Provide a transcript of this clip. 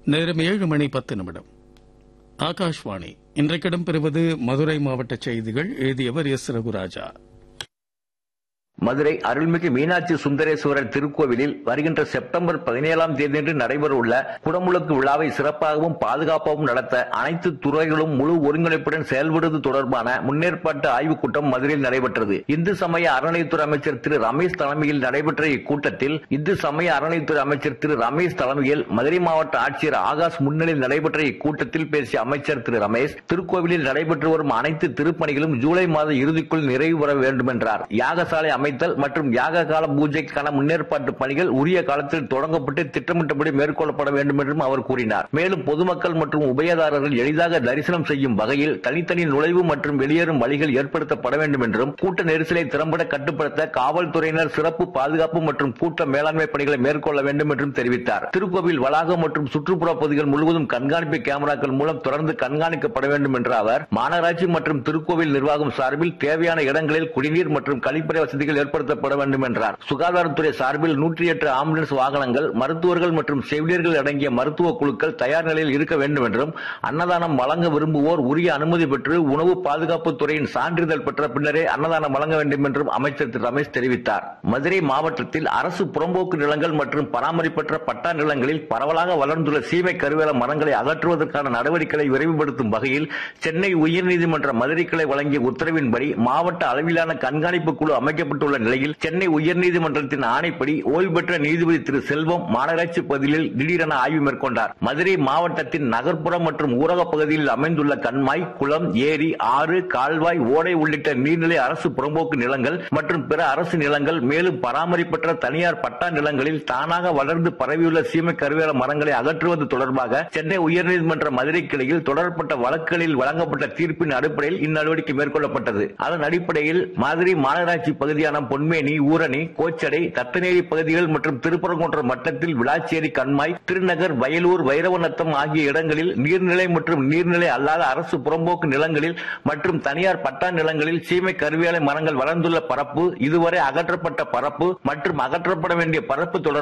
நேரம் ஏழு மணி பத்து நிமிடம் ஆகாஷ்வாணி இன்றைக்கு இடம்பெறுவது மதுரை மாவட்ட செய்திகள் எழுதியவர் எஸ் ரகுராஜா மதுரை அருள்மிகு மீனாட்சி சுந்தரேஸ்வரர் திருக்கோவிலில் வருகின்ற செப்டம்பர் பதினேழாம் தேதியன்று நடைபெறவுள்ள குடமுழுக்கு விழாவை சிறப்பாகவும் பாதுகாப்பாகவும் நடத்த அனைத்து துறைகளும் முழு ஒருங்கிணைப்புடன் செயல்படுவது தொடர்பான முன்னேற்பாட்டு ஆய்வுக் கூட்டம் மதுரையில் நடைபெற்றது இந்து சமய அறநிலையத்துறை அமைச்சர் திரு ரமேஷ் தலைமையில் நடைபெற்ற இக்கூட்டத்தில் இந்து சமய அறநிலையத்துறை அமைச்சர் திரு ரமேஷ் தலைமையில் மதுரை மாவட்ட ஆட்சியர் ஆகாஷ் முன்னிலையில் நடைபெற்ற இக்கூட்டத்தில் பேசிய அமைச்சர் திரு ரமேஷ் திருக்கோவிலில் நடைபெற்று வரும் அனைத்து திருப்பணிகளும் ஜூலை மாத இறுதிக்குள் நிறைவு பெற வேண்டும் என்றார் யாகசாலை அமைத்தல் மற்றும் யாக கால பூஜைக்கான முன்னேற்பாட்டு பணிகள் உரிய காலத்தில் தொடங்கப்பட்டு திட்டமிட்டபடி மேற்கொள்ளப்பட வேண்டும் என்றும் அவர் கூறினார் மேலும் பொதுமக்கள் மற்றும் உபயதாரர்கள் எளிதாக தரிசனம் செய்யும் வகையில் தனித்தனி நுழைவு மற்றும் வெளியேறும் வழிகள் ஏற்படுத்தப்பட வேண்டும் என்றும் கூட்ட நெரிசலை திறம்பட கட்டுப்படுத்த காவல்துறையினர் சிறப்பு பாதுகாப்பு மற்றும் கூட்ட மேலாண்மை பணிகளை மேற்கொள்ள வேண்டும் என்றும் தெரிவித்தார் திருக்கோவில் வளாகம் மற்றும் சுற்றுப்புற பகுதிகள் முழுவதும் கண்காணிப்பு கேமராக்கள் மூலம் தொடர்ந்து கண்காணிக்கப்பட வேண்டும் என்ற அவர் மாநகராட்சி மற்றும் திருக்கோவில் நிர்வாகம் சார்பில் தேவையான இடங்களில் குடிநீர் மற்றும் கழிப்பறை வசதிகள் ஏற்படுத்தப்பட வேண்டும் என்றார் சுகாதாரத்துறை சார்பில் நூற்றி எட்டு ஆம்புலன்ஸ் வாகனங்கள் மருத்துவர்கள் மற்றும் செவிலியர்கள் அடங்கிய மருத்துவ குழுக்கள் தயார் நிலையில் இருக்க வேண்டும் என்றும் அன்னதானம் வழங்க விரும்புவோர் உரிய அனுமதி பெற்று உணவு பாதுகாப்பு துறையின் சான்றிதழ் பெற்ற பின்னரே அன்னதானம் வழங்க வேண்டும் என்றும் அமைச்சர் திரு ரமேஷ் தெரிவித்தார் மதுரை மாவட்டத்தில் அரசு புறம்போக்கு நிலங்கள் மற்றும் பராமரிப்பற்ற பட்டா நிலங்களில் பரவலாக வளர்ந்துள்ள சீமை கருவேல மரங்களை அகற்றுவதற்கான நடவடிக்கைகளை விரைவுபடுத்தும் வகையில் சென்னை உயர்நீதிமன்ற மதுரை கிளை வழங்கிய உத்தரவின்படி மாவட்ட அளவிலான கண்காணிப்பு குழு அமைக்கப்பட்டுள்ள நிலையில் சென்னை உயர்நீதிமன்றத்தின் ஆணைப்படி ஓய்வு பெற்ற நீதிபதி திரு செல்வம் மாநகராட்சி பகுதியில் திடீரென ஆய்வு மேற்கொண்டார் மதுரை மாவட்டத்தின் நகர்ப்புறம் மற்றும் ஊரக பகுதியில் அமைந்துள்ள கண்மாய் குளம் ஏரி ஆறு கால்வாய் ஓடை உள்ளிட்ட நீர்நிலை அரசு புறம்போக்கு நிலங்கள் மற்றும் பிற அரசு நிலங்கள் மேலும் பராமரிப்பற்ற தனியார் பட்டா நிலங்களில் தானாக வளர்ந்து பரவியுள்ள சீமை கருவேல மரங்களை அகற்றுவது தொடர்பாக சென்னை உயர்நீதிமன்ற மதுரை கிளையில் தொடரப்பட்ட வழக்குகளில் வழங்கப்பட்ட தீர்ப்பின் அடிப்படையில் இந்நடவடிக்கை மேற்கொள்ளப்பட்டது அதன் அடிப்படையில் மதுரை மாநகராட்சி பகுதியான பொன்மேனி ஊரணி கோச்சடை தத்தநேரி பகுதிகள் மற்றும் திருப்பரங்குன்றம் மட்டத்தில் விளாச்சேரி கண்மாய் திருநகர் வயலூர் வைரவநத்தம் ஆகிய இடங்களில் நீர்நிலை மற்றும் நீர்நிலை அல்லாத அரசு புறம்போக்கு நிலங்களில் மற்றும் தனியார் பட்டா நிலங்களில் சீமை கருவேலை மரங்கள் வளர்ந்துள்ள பரப்பு இதுவரை அகற்றப்பட்ட பரப்பு மற்றும் அகற்றப்பட வேண்டிய பரப்பு தொடர்பாக